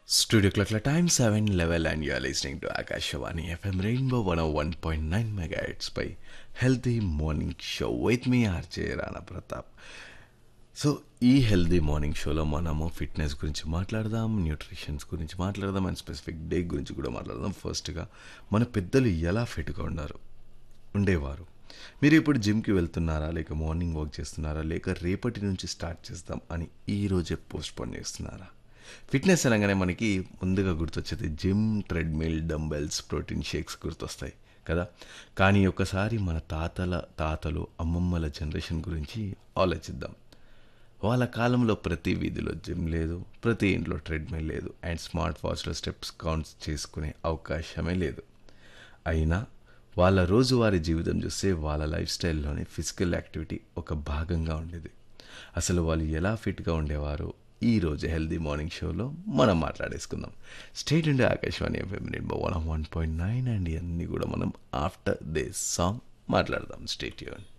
Studio Clock time 7 level and you are listening to Akashawani FM Rainbow 101.9 megahertz by Healthy Morning Show with me RJ Rana Pratap. So ఈ healthy morning షోలో మనము fitness గురించి మాట్లాడదాం nutritions గురించి మాట్లాడదాం and specific day గురించి కూడా మాట్లాడదాం ఫస్ట్గా మన పెద్దలు ఎలా ఫిట్గా ఉన్నారు ఉండేవారు మీరు ఇప్పుడు జిమ్కి వెళ్తున్నారా లేక మార్నింగ్ వాక్ చేస్తున్నారా లేక రేపటి నుంచి స్టార్ట్ చేస్తాం అని ఈ రోజే పోస్ట్ పోన్ చేస్తున్నారా ఫిట్నెస్ అనగానే మనకి ముందుగా గుర్తొచ్చేది gym treadmill dumbbells protein shakes గుర్తొస్తాయి కదా కానీ ఒకసారి మన తాతల తాతలు అమ్మమ్మల జనరేషన్ గురించి ఆలోచిద్దాం వాళ్ళ కాలంలో ప్రతి వీధిలో జిమ్ లేదు ప్రతి ఇంట్లో ట్రెడ్మిల్ లేదు అండ్ స్మార్ట్ వాచ్లో స్టెప్స్ కౌంట్స్ చేసుకునే అవకాశమే లేదు అయినా వాళ్ళ రోజువారీ జీవితం చూస్తే వాళ్ళ లైఫ్ స్టైల్లోనే ఫిజికల్ యాక్టివిటీ ఒక భాగంగా ఉండేది అసలు వాళ్ళు ఎలా ఫిట్గా ఉండేవారో ఈ రోజు హెల్దీ మార్నింగ్ షోలో మనం మాట్లాడేసుకుందాం స్టేట్ ఉండే Akashvani FM one one point nine and ఇవన్నీ కూడా మనం ఆఫ్టర్ దిస్ సాంగ్ మాట్లాడదాం స్టేట్ యూన్